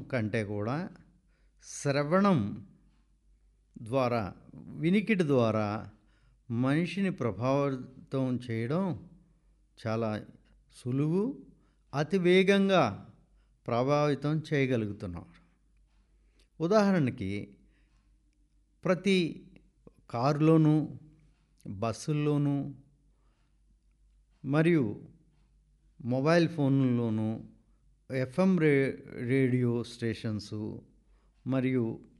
కంటే కూడా శ్రవణం ద్వారా వినికిడి ద్వారా మనిషిని ప్రభావితం చేయడం చాలా సులువు అతి వేగంగా ప్రభావితం చేయగలుగుతున్నారు ఉదాహరణకి ప్రతి కారులోనూ బస్సుల్లోనూ మరియు మొబైల్ ఫోన్లలోనూ ఎఫ్ఎం రే రేడియో స్టేషన్స్ మరియు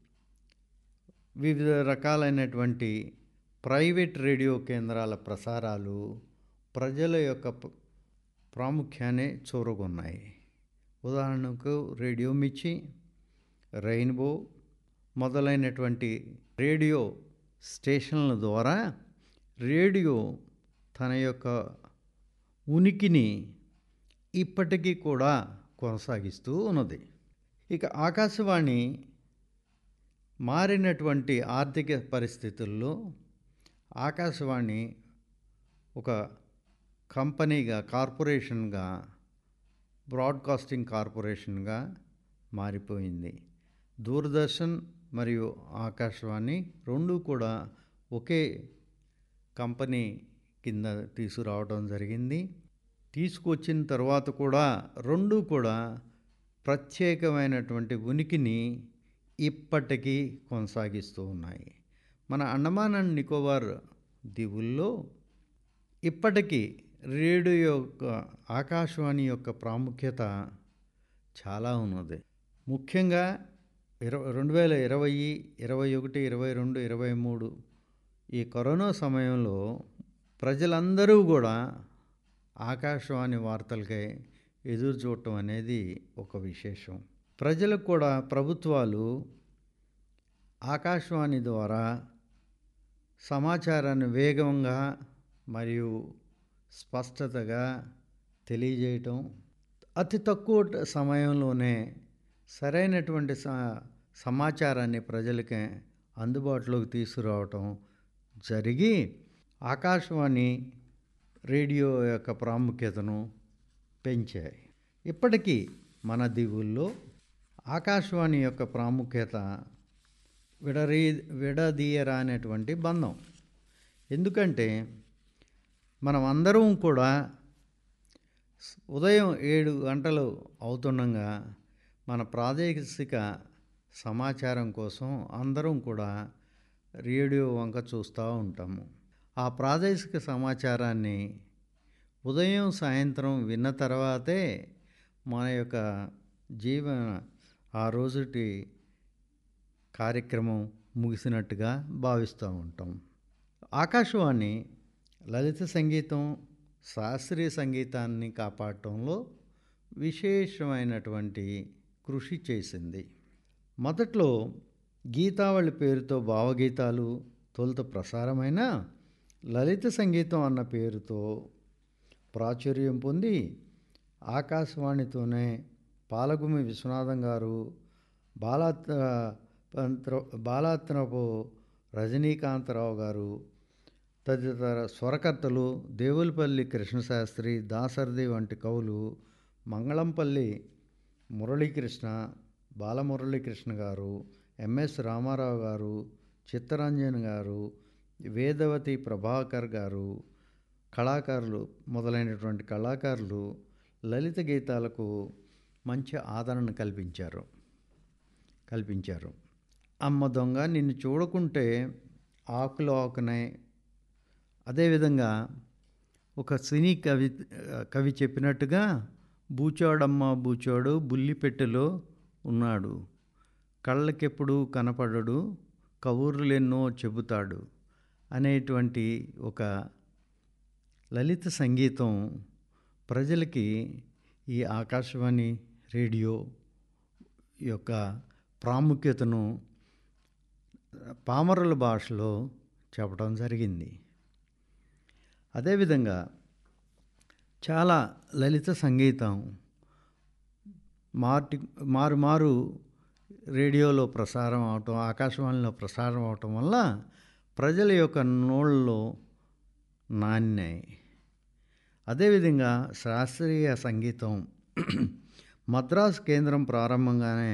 వివిధ రకాలైనటువంటి ప్రైవేట్ రేడియో కేంద్రాల ప్రసారాలు ప్రజల యొక్క ప- ప్రాముఖ్యాన్ని చూరగొన్నాయి ఉదాహరణకు రేడియో మిర్చి రెయిన్బో మొదలైనటువంటి రేడియో స్టేషన్ల ద్వారా రేడియో తన యొక్క ఉనికిని ఇప్పటికీ కూడా కొనసాగిస్తూ ఉన్నది ఇక ఆకాశవాణి మారినటువంటి ఆర్థిక పరిస్థితుల్లో ఆకాశవాణి ఒక కంపెనీగా కార్పొరేషన్గా బ్రాడ్కాస్టింగ్ కార్పొరేషన్గా మారిపోయింది దూరదర్శన్ మరియు ఆకాశవాణి రెండు కూడా ఒకే కంపెనీ కింద తీసుకురావడం జరిగింది తీసుకొచ్చిన తర్వాత కూడా రెండు కూడా ప్రత్యేకమైనటువంటి ఉనికిని ఇప్పటికీ కొనసాగిస్తూ ఉన్నాయి మన అండమాన్ అండ్ నికోబార్ దీవుల్లో ఇప్పటికీ రేడియో యొక్క ఆకాశవాణి యొక్క ప్రాముఖ్యత చాలా ఉన్నది ముఖ్యంగా ఇరవై రెండు వేల ఇరవై ఇరవై ఒకటి ఇరవై రెండు ఇరవై మూడు ఈ కరోనా సమయంలో ప్రజలందరూ కూడా ఆకాశవాణి వార్తలకై ఎదురు చూడటం అనేది ఒక విశేషం ప్రజలకు కూడా ప్రభుత్వాలు ఆకాశవాణి ద్వారా సమాచారాన్ని వేగంగా మరియు స్పష్టతగా తెలియజేయటం అతి తక్కువ ట- సమయంలోనే సరైనటువంటి స- సమాచారాన్ని ప్రజలకి అందుబాటులోకి తీసుకురావటం జరిగి ఆకాశవాణి రేడియో యొక్క ప్రాముఖ్యతను పెంచాయి ఇప్పటికీ మన దీవుల్లో ఆకాశవాణి యొక్క ప్రాముఖ్యత విడరీ విడదీయరానటువంటి బంధం ఎందుకంటే మనం అందరం కూడా స్- ఉదయం ఏడు గంటలు అవుతుండగా మన ప్రాదేశిక సమాచారం కోసం అందరం కూడా రేడియో వంక చూస్తూ ఉంటాము ఆ ప్రాదేశిక సమాచారాన్ని ఉదయం సాయంత్రం విన్న తర్వాతే మన యొక్క జీవన ఆ రోజుటి కార్యక్రమం ముగిసినట్టుగా భావిస్తూ ఉంటాం ఆకాశవాణి లలిత సంగీతం శాస్త్రీయ సంగీతాన్ని కాపాడటంలో విశేషమైనటువంటి కృషి చేసింది మొదట్లో గీతావళి పేరుతో భావగీతాలు తొలుత ప్రసారమైన లలిత సంగీతం అన్న పేరుతో ప్రాచుర్యం పొంది ఆకాశవాణితోనే పాలగుమి విశ్వనాథం గారు బాలాత్ర పంత్ర బాలాత్రపు రజనీకాంతరావు గారు తదితర స్వరకర్తలు దేవులపల్లి కృష్ణశాస్త్రి దాసరథి వంటి కవులు మంగళంపల్లి మురళీకృష్ణ బాలమురళీకృష్ణ గారు ఎంఎస్ రామారావు గారు చిత్తరంజన్ గారు వేదవతి ప్రభాకర్ గారు కళాకారులు మొదలైనటువంటి కళాకారులు లలిత గీతాలకు మంచి ఆదరణ కల్పించారు కల్పించారు అమ్మ దొంగ నిన్ను చూడకుంటే ఆకులు ఆకునే అదేవిధంగా ఒక సినీ కవి కవి చెప్పినట్టుగా బూచోడమ్మ బూచోడు బుల్లిపెట్టెలో ఉన్నాడు కళ్ళకెప్పుడు కనపడడు కబూర్లెన్నో చెబుతాడు అనేటువంటి ఒక లలిత సంగీతం ప్రజలకి ఈ ఆకాశవాణి రేడియో యొక్క ప్రాముఖ్యతను పామరుల భాషలో చెప్పడం జరిగింది అదేవిధంగా చాలా లలిత సంగీతం మార్టి మారు మారు రేడియోలో ప్రసారం అవటం ఆకాశవాణిలో ప్రసారం అవటం వల్ల ప్రజల యొక్క నోళ్ళలో నాణ్యాయి అదేవిధంగా శాస్త్రీయ సంగీతం మద్రాసు కేంద్రం ప్రారంభంగానే